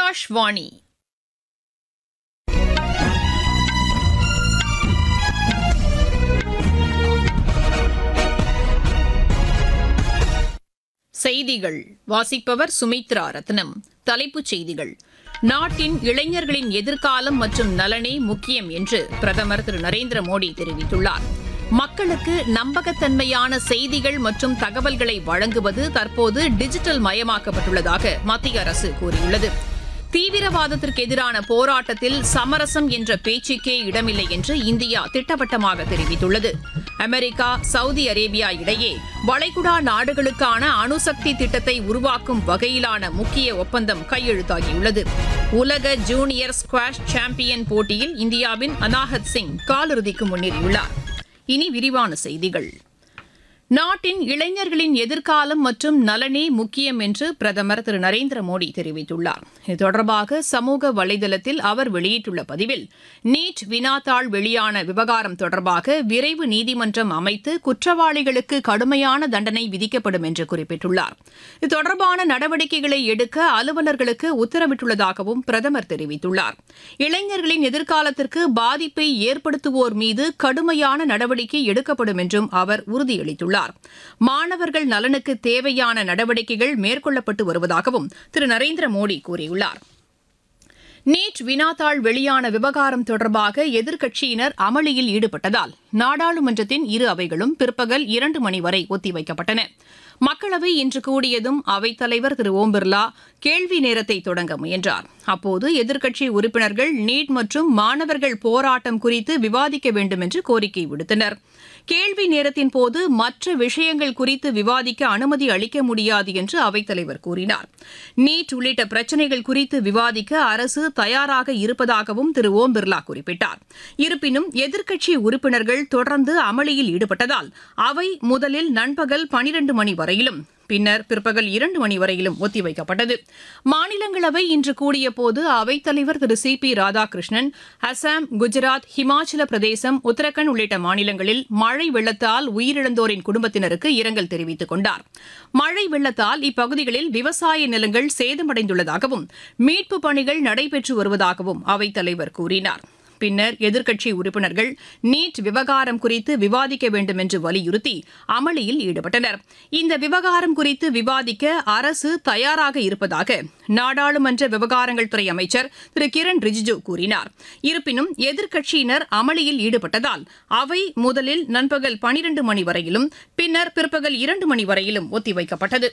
ஆகாஷ்வாணி செய்திகள் வாசிப்பவர் சுமித்ரா ரத்னம் தலைப்புச் செய்திகள் நாட்டின் இளைஞர்களின் எதிர்காலம் மற்றும் நலனே முக்கியம் என்று பிரதமர் திரு நரேந்திர மோடி தெரிவித்துள்ளார் மக்களுக்கு நம்பகத்தன்மையான செய்திகள் மற்றும் தகவல்களை வழங்குவது தற்போது டிஜிட்டல் மயமாக்கப்பட்டுள்ளதாக மத்திய அரசு கூறியுள்ளது தீவிரவாதத்திற்கு எதிரான போராட்டத்தில் சமரசம் என்ற பேச்சுக்கே இடமில்லை என்று இந்தியா திட்டவட்டமாக தெரிவித்துள்ளது அமெரிக்கா சவுதி அரேபியா இடையே வளைகுடா நாடுகளுக்கான அணுசக்தி திட்டத்தை உருவாக்கும் வகையிலான முக்கிய ஒப்பந்தம் கையெழுத்தாகியுள்ளது உலக ஜூனியர் ஸ்குவாஷ் சாம்பியன் போட்டியில் இந்தியாவின் அனாஹத் சிங் காலிறுதிக்கு முன்னேறியுள்ளார் இனி விரிவான செய்திகள் நாட்டின் இளைஞர்களின் எதிர்காலம் மற்றும் நலனே முக்கியம் என்று பிரதமர் திரு நரேந்திர மோடி தெரிவித்துள்ளார் இது தொடர்பாக சமூக வலைதளத்தில் அவர் வெளியிட்டுள்ள பதிவில் நீட் வினாத்தாள் வெளியான விவகாரம் தொடர்பாக விரைவு நீதிமன்றம் அமைத்து குற்றவாளிகளுக்கு கடுமையான தண்டனை விதிக்கப்படும் என்று குறிப்பிட்டுள்ளார் இது தொடர்பான நடவடிக்கைகளை எடுக்க அலுவலர்களுக்கு உத்தரவிட்டுள்ளதாகவும் பிரதமர் தெரிவித்துள்ளார் இளைஞர்களின் எதிர்காலத்திற்கு பாதிப்பை ஏற்படுத்துவோர் மீது கடுமையான நடவடிக்கை எடுக்கப்படும் என்றும் அவர் உறுதியளித்துள்ளார் மாணவர்கள் நலனுக்கு தேவையான நடவடிக்கைகள் மேற்கொள்ளப்பட்டு வருவதாகவும் திரு நரேந்திர மோடி கூறியுள்ளார் நீட் வினாத்தாள் வெளியான விவகாரம் தொடர்பாக எதிர்க்கட்சியினர் அமளியில் ஈடுபட்டதால் நாடாளுமன்றத்தின் இரு அவைகளும் பிற்பகல் இரண்டு மணி வரை ஒத்திவைக்கப்பட்டன மக்களவை இன்று கூடியதும் அவைத்தலைவர் திரு ஓம் பிர்லா கேள்வி நேரத்தை தொடங்க முயன்றார் அப்போது எதிர்க்கட்சி உறுப்பினர்கள் நீட் மற்றும் மாணவர்கள் போராட்டம் குறித்து விவாதிக்க வேண்டும் என்று கோரிக்கை விடுத்தனர் கேள்வி நேரத்தின் போது மற்ற விஷயங்கள் குறித்து விவாதிக்க அனுமதி அளிக்க முடியாது என்று அவைத்தலைவர் கூறினார் நீட் உள்ளிட்ட பிரச்சினைகள் குறித்து விவாதிக்க அரசு தயாராக இருப்பதாகவும் திரு ஓம் பிர்லா குறிப்பிட்டார் இருப்பினும் எதிர்க்கட்சி உறுப்பினர்கள் தொடர்ந்து அமளியில் ஈடுபட்டதால் அவை முதலில் நண்பகல் பனிரண்டு மணி வரையிலும் பின்னர் பிற்பகல் இரண்டு மணி வரையிலும் ஒத்திவைக்கப்பட்டது மாநிலங்களவை இன்று கூடியபோது அவைத்தலைவர் திரு சி பி ராதாகிருஷ்ணன் அசாம் குஜராத் ஹிமாச்சல பிரதேசம் உத்தரகண்ட் உள்ளிட்ட மாநிலங்களில் மழை வெள்ளத்தால் உயிரிழந்தோரின் குடும்பத்தினருக்கு இரங்கல் தெரிவித்துக் கொண்டார் மழை வெள்ளத்தால் இப்பகுதிகளில் விவசாய நிலங்கள் சேதமடைந்துள்ளதாகவும் மீட்புப் பணிகள் நடைபெற்று வருவதாகவும் அவைத்தலைவர் கூறினார் பின்னர் எதிர்க்கட்சி உறுப்பினர்கள் நீட் விவகாரம் குறித்து விவாதிக்க வேண்டும் என்று வலியுறுத்தி அமளியில் ஈடுபட்டனர் இந்த விவகாரம் குறித்து விவாதிக்க அரசு தயாராக இருப்பதாக நாடாளுமன்ற விவகாரங்கள் துறை அமைச்சர் திரு கிரண் ரிஜிஜு கூறினார் இருப்பினும் எதிர்க்கட்சியினர் அமளியில் ஈடுபட்டதால் அவை முதலில் நண்பகல் பனிரண்டு மணி வரையிலும் பின்னர் பிற்பகல் இரண்டு மணி வரையிலும் ஒத்திவைக்கப்பட்டது